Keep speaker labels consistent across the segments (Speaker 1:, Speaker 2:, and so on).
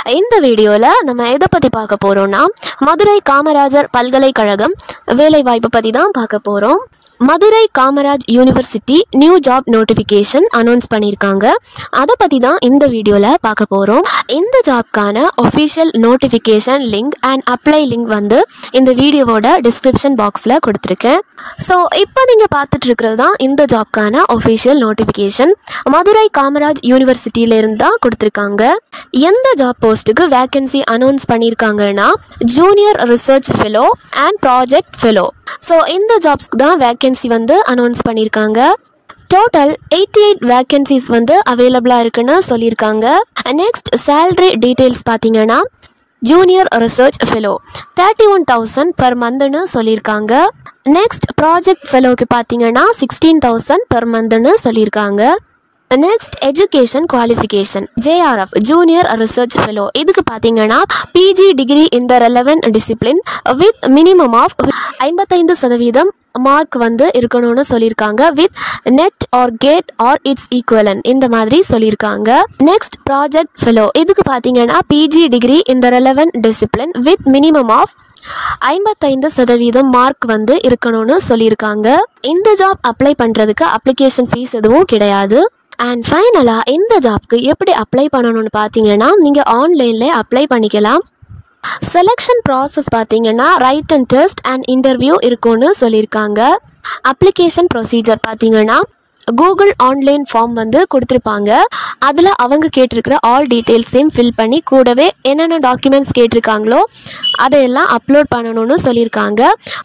Speaker 1: இந்த வீடியோவில் நம்ம எதை பற்றி பார்க்க போகிறோம்னா மதுரை காமராஜர் பல்கலைக்கழகம் வேலைவாய்ப்பு பற்றி தான் பார்க்க போகிறோம் Madurai Kamaraj university new job notification announce பண்ணியிருக்காங்க அதை பற்றி தான் இந்த வீடியோவில் பார்க்க போகிறோம் இந்த ஜாப்க்கான official notification link and apply link வந்து இந்த வீடியோவோட டிஸ்கிரிப்ஷன் பாக்ஸில் கொடுத்துருக்கேன் ஸோ இப்போ நீங்கள் பார்த்துட்டு இருக்கிறது தான் இந்த ஜாப்க்கான ஒஃபிஷியல் நோட்டிஃபிகேஷன் மதுரை காமராஜ் யூனிவர்சிட்டியிலேருந்து தான் கொடுத்துருக்காங்க எந்த ஜாப் போஸ்ட்டுக்கு வேக்கன்சி அனௌன்ஸ் பண்ணியிருக்காங்கன்னா junior research fellow and project fellow so இந்த ஜாப்ஸ்க்கு தான் வேக்கன்சி வந்து அனௌன்ஸ் பண்ணியிருக்காங்க டோட்டல் எயிட்டி எயிட் வேக்கன்சிஸ் வந்து அவைலபிளாக இருக்குன்னு சொல்லியிருக்காங்க நெக்ஸ்ட் சேலரி டீட்டெயில்ஸ் பார்த்தீங்கன்னா junior research fellow thirty one thousand per மந்த்னு சொல்லியிருக்காங்க நெக்ஸ்ட் ப்ராஜெக்ட் ஃபெலோக்கு பார்த்தீங்கன்னா சிக்ஸ்டீன் தௌசண்ட் பர் மந்த்னு சொல்லியிருக்காங்க next education qualification JRF junior research fellow இதுக்கு பார்த்தீங்கன்னா பிஜி டிகிரி இந்த relevant discipline with minimum of ஐம்பத்தைந்து சதவீதம் மார்க் வந்து இருக்கணும்னு சொல்லியிருக்காங்க with NET or GATE or its equivalent இந்த மாதிரி சொல்லியிருக்காங்க நெக்ஸ்ட் ப்ராஜெக்ட் ஃபெலோ இதுக்கு பார்த்தீங்கன்னா பிஜி டிகிரி இந்த relevant discipline with minimum of ஐம்பத்தைந்து சதவீதம் மார்க் வந்து இருக்கணும்னு சொல்லியிருக்காங்க இந்த ஜாப் அப்ளை பண்ணுறதுக்கு அப்ளிகேஷன் ஃபீஸ் எதுவும் கிடையாது அண்ட் ஃபைனலாக இந்த ஜாப்க்கு எப்படி அப்ளை பண்ணணும்னு பார்த்தீங்கன்னா நீங்கள் ஆன்லைனில் அப்ளை பண்ணிக்கலாம் செலெக்ஷன் ப்ராசஸ் பார்த்தீங்கன்னா write and test and interview இருக்கும்னு சொல்லியிருக்காங்க அப்ளிகேஷன் ப்ரொசீஜர் பார்த்தீங்கன்னா கூகுள் ஆன்லைன் ஃபார்ம் வந்து கொடுத்துருப்பாங்க அதில் அவங்க கேட்டிருக்கிற ஆல் டீட்டெயில்ஸையும் ஃபில் பண்ணி கூடவே என்னென்ன டாக்குமெண்ட்ஸ் கேட்டிருக்காங்களோ அதையெல்லாம் அப்லோட் பண்ணணும்னு சொல்லியிருக்காங்க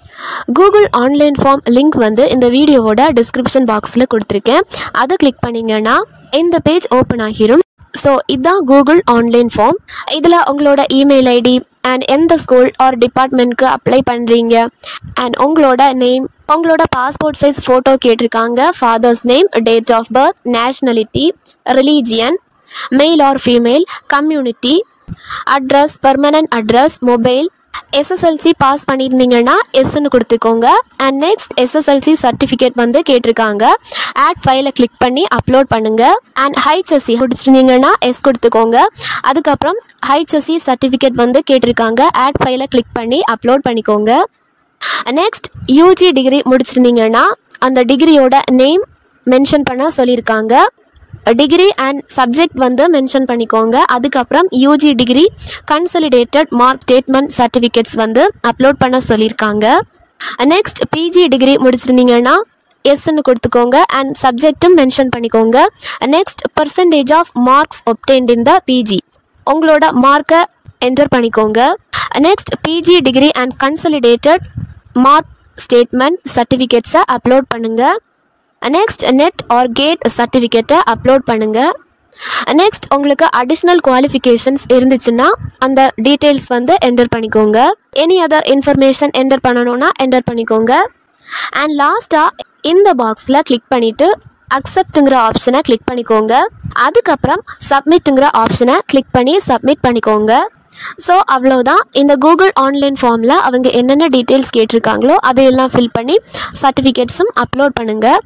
Speaker 1: கூகுள் ஆன்லைன் ஃபார்ம் லிங்க் வந்து இந்த வீடியோவோட டிஸ்கிரிப்ஷன் பாக்ஸில் கொடுத்துருக்கேன் அதை கிளிக் பண்ணிங்கன்னா இந்த பேஜ் ஓப்பன் ஆகிரும் ஸோ இதுதான் கூகுள் ஆன்லைன் ஃபார்ம் இதில் உங்களோட இமெயில் ஐடி அண்ட் எந்த ஸ்கூல் ஆர் டிபார்ட்மெண்ட்க்கு அப்ளை பண்ணுறீங்க அண்ட் உங்களோட நேம் உங்களோட பாஸ்போர்ட் சைஸ் ஃபோட்டோ கேட்டிருக்காங்க father's name date of birth nationality religion male or female community address permanent address mobile SSLC pass பண்ணியிருந்தீங்கன்னா எஸ்ன்னு கொடுத்துக்கோங்க அண்ட் நெக்ஸ்ட் எஸ்எஸ்எல்சி சர்டிஃபிகேட் வந்து கேட்டிருக்காங்க ஆட் ஃபைலை கிளிக் பண்ணி அப்லோட் பண்ணுங்க அண்ட் ஹைச்எஸ்சி முடிச்சிருந்தீங்கன்னா எஸ் கொடுத்துக்கோங்க அதுக்கப்புறம் ஹைச்எஸ்சி சர்டிஃபிகேட் வந்து கேட்டிருக்காங்க ஆட் ஃபைலை கிளிக் பண்ணி அப்லோட் பண்ணிக்கோங்க நெக்ஸ்ட் யூஜி டிகிரி முடிச்சிருந்தீங்கன்னா அந்த டிகிரியோட நேம் மென்ஷன் பண்ண சொல்லியிருக்காங்க டிகிரி அண்ட் சப்ஜெக்ட் வந்து மென்ஷன் பண்ணிக்கோங்க அதுக்கப்புறம் UG degree consolidated mark statement certificates வந்து அப்லோட் பண்ண சொல்லியிருக்காங்க நெக்ஸ்ட் பிஜி டிகிரி முடிச்சிருந்தீங்கன்னா எஸ்ன்னு கொடுத்துக்கோங்க அண்ட் சப்ஜெக்ட்டும் மென்ஷன் பண்ணிக்கோங்க next percentage of marks obtained in the PG உங்களோட மார்க்கை என்டர் பண்ணிக்கோங்க next PG degree and consolidated mark statement சர்டிஃபிகேட்ஸை அப்லோட் பண்ணுங்கள் நெக்ஸ்ட் நெட் ஆர் கேட் சர்டிஃபிகேட்டை அப்லோட் பண்ணுங்கள் நெக்ஸ்ட் உங்களுக்கு அடிஷ்னல் குவாலிஃபிகேஷன்ஸ் இருந்துச்சுன்னா அந்த டீட்டெயில்ஸ் வந்து என்டர் பண்ணிக்கோங்க எனி அதர் இன்ஃபர்மேஷன் என்டர் பண்ணணும்னா என்டர் பண்ணிக்கோங்க அண்ட் லாஸ்ட்டாக இந்த பாக்ஸில் கிளிக் பண்ணிவிட்டு அக்செப்ட்டுங்கிற ஆப்ஷனை கிளிக் பண்ணிக்கோங்க அதுக்கப்புறம் சப்மிட்டுங்கிற ஆப்ஷனை கிளிக் பண்ணி சப்மிட் பண்ணிக்கோங்க ஸோ அவ்வளோதான் இந்த கூகுள் ஆன்லைன் ஃபார்மில் அவங்க என்னென்ன டீட்டெயில்ஸ் கேட்டிருக்காங்களோ அதையெல்லாம் ஃபில் பண்ணி சர்டிஃபிகேட்ஸும் அப்லோட் பண்ணுங்கள்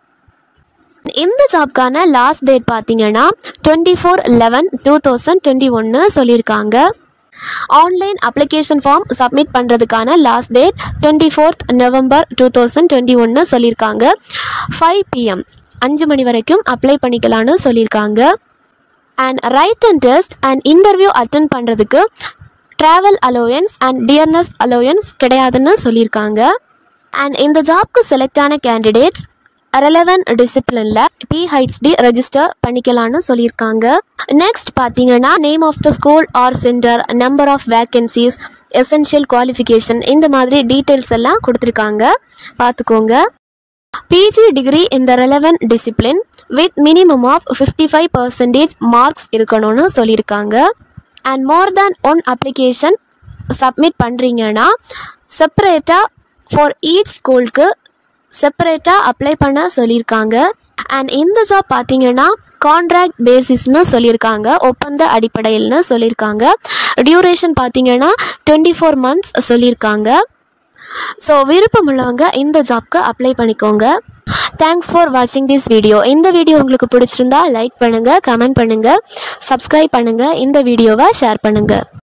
Speaker 1: இந்த ஜாப்க்கான லாஸ்ட் டேட் பார்த்தீங்கன்னா twenty four eleven two thousand twenty ஒன்று சொல்லியிருக்காங்க ஆன்லைன் அப்ளிகேஷன் ஃபார்ம் சப்மிட் பண்ணுறதுக்கான last date twenty fourth November two thousand twenty ஒன்று சொல்லியிருக்காங்க ஃபைவ் பிஎம் அஞ்சு மணி வரைக்கும் அப்ளை பண்ணிக்கலான்னு சொல்லியிருக்காங்க and write and test and interview attend பண்ணுறதுக்கு travel allowance and dearness allowance கிடையாதுன்னு சொல்லியிருக்காங்க அண்ட் இந்த ஜாப்க்கு செலக்ட் ஆன கேண்டிடேட்ஸ் ரெலவென்ட் டிசிப்ளினில் பிஹெச்டி ரெஜிஸ்டர் பண்ணிக்கலாம்னு சொல்லியிருக்காங்க நெக்ஸ்ட் பார்த்தீங்கன்னா name of the school or centre number of vacancies essential qualification இந்த மாதிரி டீட்டெயில்ஸ் எல்லாம் கொடுத்துருக்காங்க பார்த்துக்கோங்க பிஜி டிகிரி இந்த relevant discipline with minimum of fifty five percentage marks இருக்கணும்னு சொல்லியிருக்காங்க and more than one application submit பண்ணுறீங்கன்னா செப்பரேட்டாக ஃபார் ஈச் ஸ்கூலுக்கு செப்பரேட்டாக அப்ளை பண்ண சொல்லியிருக்காங்க அண்ட் இந்த ஜாப் பார்த்தீங்கன்னா கான்ட்ராக்ட் பேசிஸ்னு சொல்லியிருக்காங்க ஒப்பந்த அடிப்படையில்னு சொல்லியிருக்காங்க டியூரேஷன் பார்த்தீங்கன்னா டுவெண்ட்டி ஃபோர் மந்த்ஸ் சொல்லியிருக்காங்க ஸோ விருப்பமுள்ளவங்க இந்த ஜாப்க்கு அப்ளை பண்ணிக்கோங்க தேங்க்ஸ் ஃபார் வாட்சிங் திஸ் வீடியோ இந்த வீடியோ உங்களுக்கு பிடிச்சிருந்தா லைக் பண்ணுங்கள் கமெண்ட் பண்ணுங்கள் சப்ஸ்கிரைப் பண்ணுங்கள் இந்த வீடியோவை ஷேர் பண்ணுங்கள்